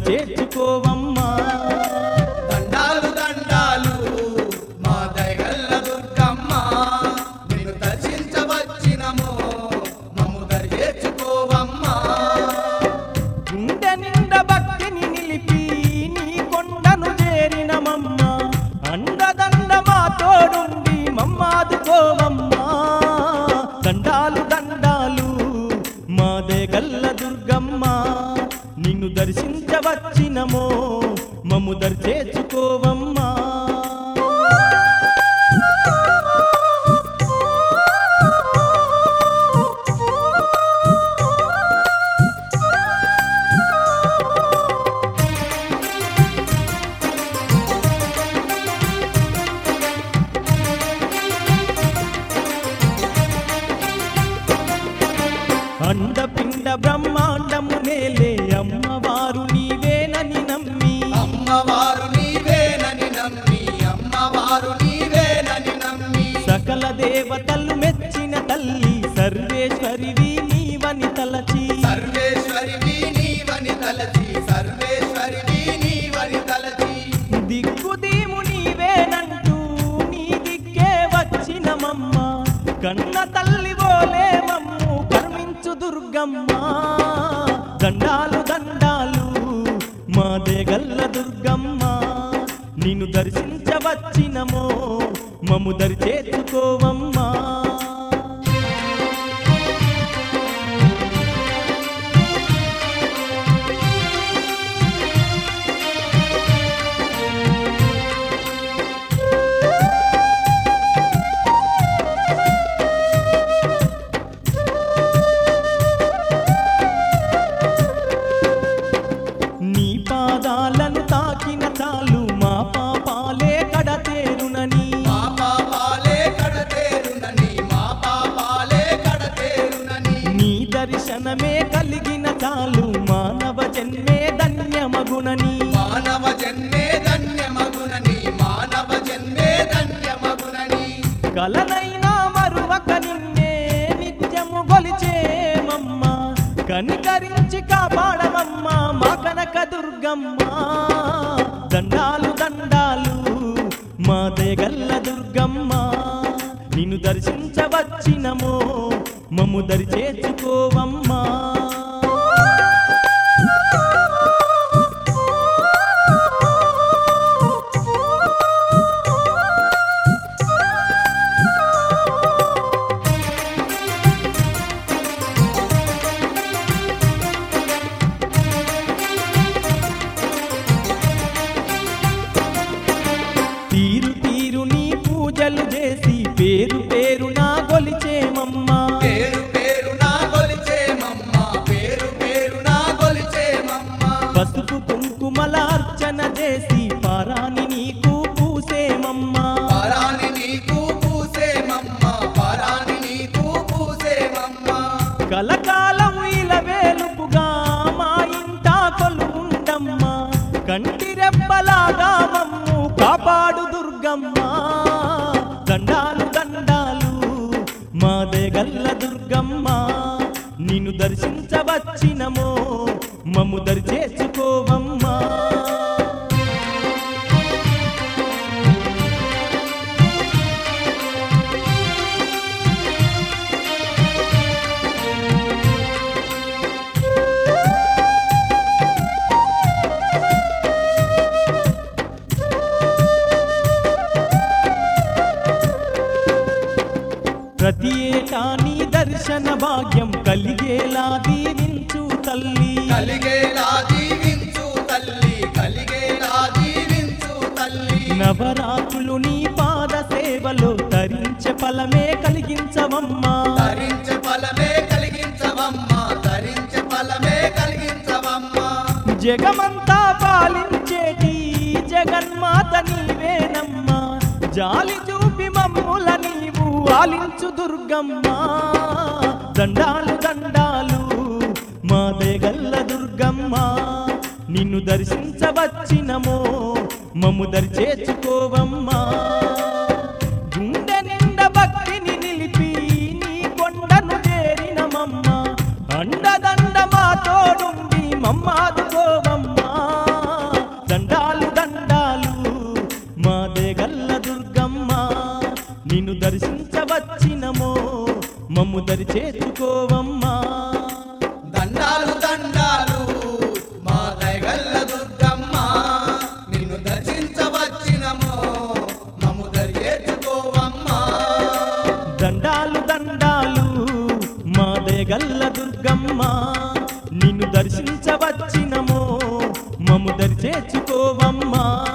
చేర్చుకోవమ్మా దండాలు దండాలు మా దయగల్ల దుర్గమ్మ నిన్ను దర్శించవచ్చినమో మమ్ము దర్శించుకోవమ్మా గుండె నిండా భక్తిని నిలిపి నీ కొండను చేరినమమ్మ అండదండ మా తోడుండి మమ్మాదుకోవమ్మా దండాలు దండాలు మాదే గల్ల దుర్గమ్మ నిన్ను దర్శించవచ్చినమో మమ్ము దర్చేసుకోవమ్మా అండపిండ బ్రహ్మాండము నేలే అమ్మవారు నీవేనని నమ్మి అమ్మవారు నీవేనని నమ్మి అమ్మవారు నీవేనని నమ్మి సకల దేవతలు మెచ్చిన తల్లి సర్వేశ్వరివి నీవని తలచి సర్వేశ్వరివి నీవని తలచి సర్వేశ్వరివి నీవని తలచి దిక్కుదీము నీవేనంటూ నీ దిక్కే వచ్చినమమ్మ కన్న తల్లి ఓలే మమ్ము కరుణించు దుర్గమ్మ దండాలు దండాలు మాదే గల్ల దుర్గమ్మ నిన్ను దర్శించవచ్చినమో మమ్ము దరి చేర్చుకోవమ్మా నీ పాదాలను తాకిన చాలు మా పాపాలే కడతేరునని మా పాపాలే కడతేరునని మా పాపాలే కడతేరునని నీ దర్శనమే కలిగిన చాలు మానవ జన్మే ధన్యమగునని మానవ జన్మే ధన్యమగునని మానవ జన్మే ధన్యమగునని కలనైనా మరువక నిన్నే నిత్యము గొలిచేమమ్మ కనికరించి కాపాడమమ్మ మా కనక దుర్గమ్మ దండాలు దండాలు మా దేగల్ల దుర్గమ్మ నిన్ను దర్శించవచ్చినమో మమ్ము దరి చేర్చుకోవమ్మా తీరు తీరు నీ పూజలు చేసి పేరు పేరు నా గొలిచేమమ్మా పేరు పేరు నా కొలిచేమమ్మ పేరు పేరు నా కొలిచేమమ్మ పసుపు కుంకుమల అర్చన చేసి పారాని నీకు పూసేమమ్మా పరాని నీకు పూసేమమ్మ పరాని నీకు పూసేమమ్మ కలకాలం ఇలా వేలుపుగా మా ఇంట కొలువుండమ్మా కంటి రెప్పలాగా మమ్ము కాపాడు దుర్గమ్మ దండాలు దండాలు మాదే గల్ల దుర్గమ్మ నిన్ను దర్శించవచ్చినమో మమ్ము దరి చేసుకోవమ్మా ప్రతి ఏటా నీ దర్శన భాగ్యం కలిగేలా దీవించు తల్లి కలిగేలా దీవించు తల్లి కలిగేలా దీవించు తల్లి నవరాత్రులు నీ పాద సేవలో తరించే ఫలమే కలిగించవమ్మా ధరించే ఫలమే కలిగించవమ్మా ధరించే ఫలమే కలిగించవమ్మా జగమంతా పాలించేటి జగన్మాత నీవేనమ్మా జాలి చూపి మమ్ముల నీవు ఆలించు దుర్గమ్మ దండాలు దండాలు మాదే గల్ల దుర్గమ్మ నిన్ను దర్శించవచ్చినమో మమ్ము దరి చేర్చుకోవమ్మా గుండె నిండా భక్తిని నిలిపి నీ కొండను చేరినమమ్మ అండదండ మా తోడుండి మమ్మాదుకోవమ్మా మముదరి చేతుకోవమ్మా దండాలు దండాలు మా దయగల్ల దుర్గమ్మ నిన్ను దర్శించవచ్చినమో మమ్ము దర్యేచుకోవమ్మా దండాలు దండాలు మా దేగల్ల దుర్గమ్మ నిన్ను దర్శించవచ్చినమో మము దరిచేర్చుకోవమ్మా